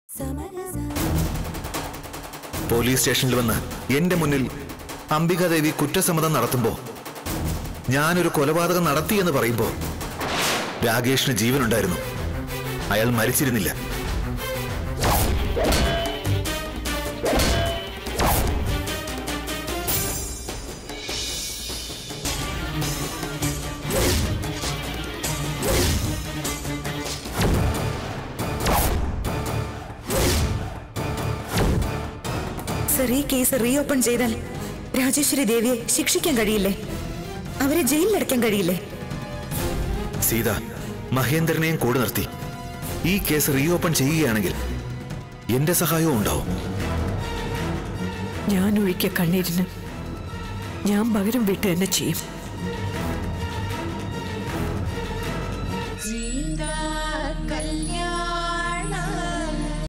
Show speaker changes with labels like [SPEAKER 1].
[SPEAKER 1] police സ്റ്റേഷനിൽ വന്ന് എന്റെ മുന്നിൽ അംബികാദേവി കുറ്റസമ്മതം നടത്തുമ്പോ ഞാനൊരു കൊലപാതകം നടത്തി എന്ന് പറയുമ്പോ രാകേഷിന് ജീവനുണ്ടായിരുന്നു അയാൾ മരിച്ചിരുന്നില്ല
[SPEAKER 2] സർ ഈ കേസ് റീ ഓപ്പൺ ചെയ്താൽ രാജേശ്വരി ദേവിയെ ശിക്ഷിക്കാൻ കഴിയില്ലേ അവരെ ജയിലിലടയ്ക്കാൻ കഴിയില്ലേ
[SPEAKER 1] സീത മഹേന്ദ്രനെയും കൂടെ നിർത്തി ഈ കേസ് റീഓപ്പൺ ചെയ്യുകയാണെങ്കിൽ എന്റെ സഹായവും ഉണ്ടാവും
[SPEAKER 3] ഞാൻ ഒഴിക്കിയ കണ്ണീരിന് ഞാൻ പകരം വീട്ട് തന്നെ ചെയ്യും